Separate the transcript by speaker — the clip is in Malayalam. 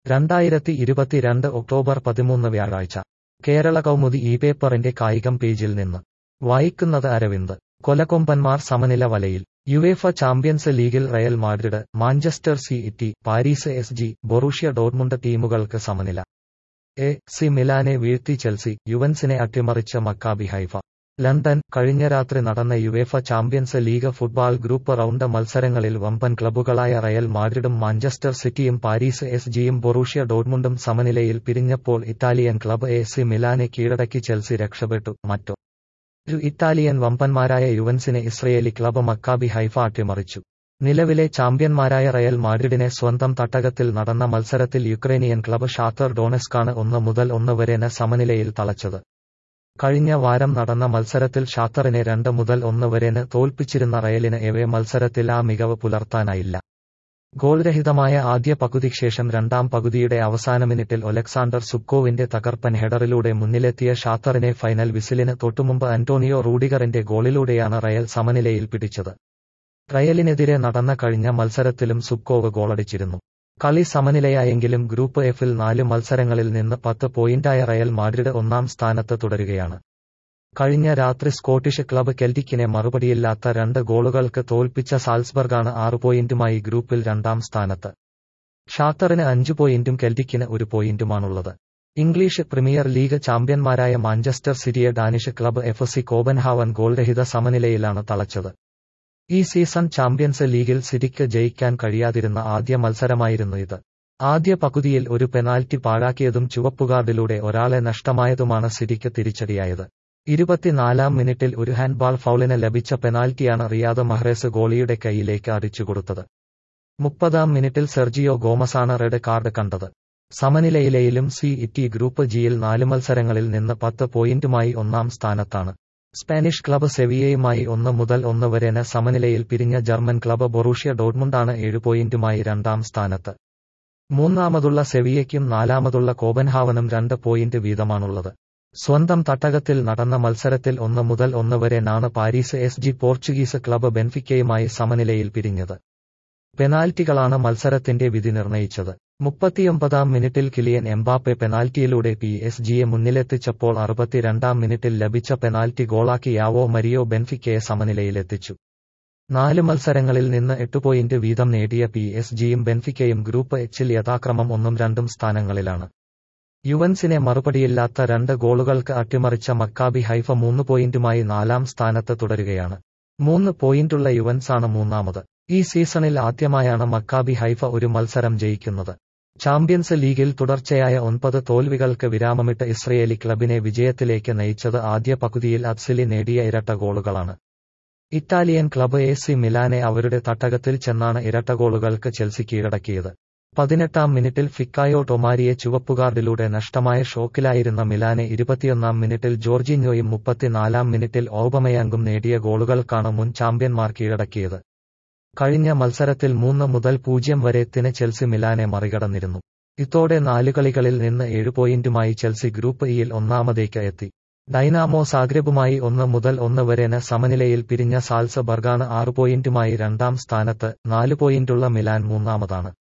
Speaker 1: രണ്ടായിരത്തി ഇരുപത്തിരണ്ട് ഒക്ടോബർ പതിമൂന്ന് വ്യാഴാഴ്ച കേരള കൗമുദി ഈ പേപ്പറിന്റെ കായികം പേജിൽ നിന്ന് വായിക്കുന്നത് അരവിന്ദ് കൊലക്കൊമ്പന്മാർ സമനില വലയിൽ യുവേഫ ചാമ്പ്യൻസ് ലീഗിൽ Real Madrid Manchester City Paris S G Borussia Dortmund ടീമുകൾക്ക് സമനില എ സി മിലാനെ വീഴ്ത്തി ചെൽസി യുവൻസിനെ അട്ടിമറിച്ച മക്കാബി ഹൈഫ ലണ്ടൻ കഴിഞ്ഞ രാത്രി നടന്ന UEFA champions league football group round മത്സരങ്ങളിൽ വമ്പൻ ക്ലബ്ബുകളായ റയൽ മാഡ്രിഡും മാഞ്ചസ്റ്റർ സിറ്റിയും പാരീസ് എസ് ജിയും ബൊറൂഷ്യ ഡോർമുണ്ടും സമനിലയിൽ പിരിഞ്ഞപ്പോൾ ഇറ്റാലിയൻ ക്ലബ്ബ് എ സി മിലാനെ കീഴടക്കി ചെൽസി രക്ഷപ്പെട്ടു മറ്റോ ഒരു ഇറ്റാലിയൻ വമ്പന്മാരായ യുവൻസിനെ ഇസ്രയേലി ക്ലബ്ബ് മക്കാബി ഹൈഫ അട്ടിമറിച്ചു നിലവിലെ ചാമ്പ്യന്മാരായ റയൽ മാഡ്രിഡിനെ സ്വന്തം തട്ടകത്തിൽ നടന്ന മത്സരത്തിൽ യുക്രൈനിയൻ ക്ലബ്ബ് ഷാത്തർ ഡോണസ്കാണ് ഒന്ന് മുതൽ ഒന്ന് വരെന സമനിലയിൽ തളച്ചത് കഴിഞ്ഞ വാരം നടന്ന മത്സരത്തിൽ ഷാത്തറിനെ രണ്ട് മുതൽ ഒന്ന് വരെന് തോൽപ്പിച്ചിരുന്ന റയലിന് എവേ മത്സരത്തിൽ ആ മികവ് പുലർത്താനായില്ല ഗോൾരഹിതമായ ആദ്യ പകുതിക്ക് ശേഷം രണ്ടാം പകുതിയുടെ അവസാന മിനിറ്റിൽ ഒലക്സാണ്ടർ സുക്കോവിന്റെ തകർപ്പൻ ഹെഡറിലൂടെ മുന്നിലെത്തിയ ഷാത്തറിനെ ഫൈനൽ വിസിലിന് തൊട്ടുമുമ്പ് അന്റോണിയോ റൂഡിഗറിന്റെ ഗോളിലൂടെയാണ് റയൽ സമനിലയിൽ പിടിച്ചത് റയലിനെതിരെ നടന്ന കഴിഞ്ഞ മത്സരത്തിലും സുക്കോവ് ഗോളടിച്ചിരുന്നു കളി സമനിലയായെങ്കിലും ഗ്രൂപ്പ് എഫിൽ നാല് മത്സരങ്ങളിൽ നിന്ന് പത്ത് പോയിന്റായ റയൽ മാഡ്രിഡ് ഒന്നാം സ്ഥാനത്ത് തുടരുകയാണ് കഴിഞ്ഞ രാത്രി സ്കോട്ടിഷ് ക്ലബ്ബ് കെൽറ്റിക്കിനെ മറുപടിയില്ലാത്ത രണ്ട് ഗോളുകൾക്ക് തോൽപ്പിച്ച സാൽസ്ബർഗാണ് ആറ് പോയിന്റുമായി ഗ്രൂപ്പിൽ രണ്ടാം സ്ഥാനത്ത് ഷാത്തറിന് അഞ്ച് പോയിന്റും കെൽറ്റിക്കിന് ഒരു പോയിന്റുമാണുള്ളത് ഇംഗ്ലീഷ് പ്രീമിയർ ലീഗ് ചാമ്പ്യന്മാരായ മാഞ്ചസ്റ്റർ സിറ്റിയെ Danish club F C Kobenhavn ഗോൾരഹിത സമനിലയിലാണ് തളച്ചത് ഈ സീസൺ ചാമ്പ്യൻസ് ലീഗിൽ സിറ്റിക്ക് ജയിക്കാൻ കഴിയാതിരുന്ന ആദ്യ മത്സരമായിരുന്നു ഇത് ആദ്യ പകുതിയിൽ ഒരു പെനാൽറ്റി പാഴാക്കിയതും ചുവപ്പുകാർഡിലൂടെ ഒരാളെ നഷ്ടമായതുമാണ് സിറ്റിക്ക് തിരിച്ചടിയായത് ഇരുപത്തിനാലാം മിനിറ്റിൽ ഒരു ഹാൻഡ്ബാൾ ഫൗളിന് ലഭിച്ച പെനാൽറ്റിയാണ് റിയാദ് മഹ്റേസ് ഗോളിയുടെ കൈയിലേക്ക് അടിച്ചുകൊടുത്തത് മുപ്പതാം മിനിറ്റിൽ സെർജിയോ ഗോമസാണ് റെഡ് കാർഡ് കണ്ടത് സമനിലയിലെയും സി ഇറ്റി ഗ്രൂപ്പ് ജിയിൽ നാല് മത്സരങ്ങളിൽ നിന്ന് പത്ത് പോയിന്റുമായി ഒന്നാം സ്ഥാനത്താണ് സ്പാനിഷ് ക്ലബ്ബ് സെവിയയുമായി ഒന്ന് മുതൽ ഒന്ന് വരെന സമനിലയിൽ പിരിഞ്ഞ ജർമ്മൻ ക്ലബ്ബ് ബൊറൂഷ്യ ഡോട്ട്മുണ്ടാണ് ഏഴ് പോയിന്റുമായി രണ്ടാം സ്ഥാനത്ത് മൂന്നാമതുള്ള സെവിയയ്ക്കും നാലാമതുള്ള കോബൻഹാവനും രണ്ട് പോയിന്റ് വീതമാണുള്ളത് സ്വന്തം തട്ടകത്തിൽ നടന്ന മത്സരത്തിൽ ഒന്ന് മുതൽ ഒന്ന് വരെനാണ് Paris S G Portuguese club ബെൻഫിക്കയുമായി സമനിലയിൽ പിരിഞ്ഞത് പെനാൽറ്റികളാണ് മത്സരത്തിന്റെ വിധി നിർണയിച്ചത് മുപ്പത്തിയൊമ്പതാം മിനിറ്റിൽ കിലിയൻ എംബാപ്പെ പെനാൽറ്റിയിലൂടെ പി എസ് ജിയെ മുന്നിലെത്തിച്ചപ്പോൾ അറുപത്തിരണ്ടാം മിനിറ്റിൽ ലഭിച്ച പെനാൽറ്റി ഗോളാക്കി യാവോ മരിയോ ബെൻഫിക്കയെ സമനിലയിലെത്തിച്ചു നാല് മത്സരങ്ങളിൽ നിന്ന് എട്ട് പോയിന്റ് വീതം നേടിയ പി എസ് ജിയും ബെൻഫിക്കയും ഗ്രൂപ്പ് എച്ചിൽ യഥാക്രമം ഒന്നും രണ്ടും സ്ഥാനങ്ങളിലാണ് യുവൻസിനെ മറുപടിയില്ലാത്ത രണ്ട് ഗോളുകൾക്ക് അട്ടിമറിച്ച മക്കാബി ഹൈഫ മൂന്ന് പോയിന്റുമായി നാലാം സ്ഥാനത്ത് തുടരുകയാണ് മൂന്ന് പോയിന്റുള്ള യുവൻസാണ് മൂന്നാമത് ഈ സീസണിൽ ആദ്യമായാണ് മക്കാബി ഹൈഫ ഒരു മത്സരം ജയിക്കുന്നത് ചാമ്പ്യൻസ് ലീഗിൽ തുടർച്ചയായ ഒൻപത് തോൽവികൾക്ക് വിരാമമിട്ട ഇസ്രയേലി ക്ലബിനെ വിജയത്തിലേക്ക് നയിച്ചത് ആദ്യ പകുതിയിൽ അത്സിലി നേടിയ ഇരട്ട ഗോളുകളാണ് ഇറ്റാലിയൻ ക്ലബ് എ സി മിലാനെ അവരുടെ തട്ടകത്തിൽ ചെന്നാണ് ഇരട്ട ഗോളുകൾക്ക് ചെൽസി കീഴടക്കിയത് പതിനെട്ടാം മിനിറ്റിൽ ഫിക്കായോ ടൊമാരിയെ ചുവപ്പുകാർഡിലൂടെ നഷ്ടമായ ഷോക്കിലായിരുന്ന മിലാനെ ഇരുപത്തിയൊന്നാം മിനിറ്റിൽ ജോർജിഞ്ഞോയും മുപ്പത്തിനാലാം മിനിറ്റിൽ ഓബമയാങ്കും നേടിയ ഗോളുകൾക്കാണ് മുൻ ചാമ്പ്യന്മാർ കീഴടക്കിയത് കഴിഞ്ഞ മത്സരത്തിൽ മൂന്ന് മുതൽ പൂജ്യം വരെ ത്തിന് ചെൽസി മിലാനെ മറികടന്നിരുന്നു ഇതോടെ നാല് കളികളിൽ നിന്ന് ഏഴ് പോയിന്റുമായി ചെൽസി ഗ്രൂപ്പ് ഇയിൽ ഒന്നാമതേക്ക് എത്തി ഡൈനാമോ സാഗ്രബുമായി ഒന്ന് മുതൽ ഒന്ന് വരെന് സമനിലയിൽ പിരിഞ്ഞ സാൽസ ബർഗാണ് ആറ് പോയിന്റുമായി രണ്ടാം സ്ഥാനത്ത് നാല് പോയിന്റുള്ള മിലാൻ മൂന്നാമതാണ്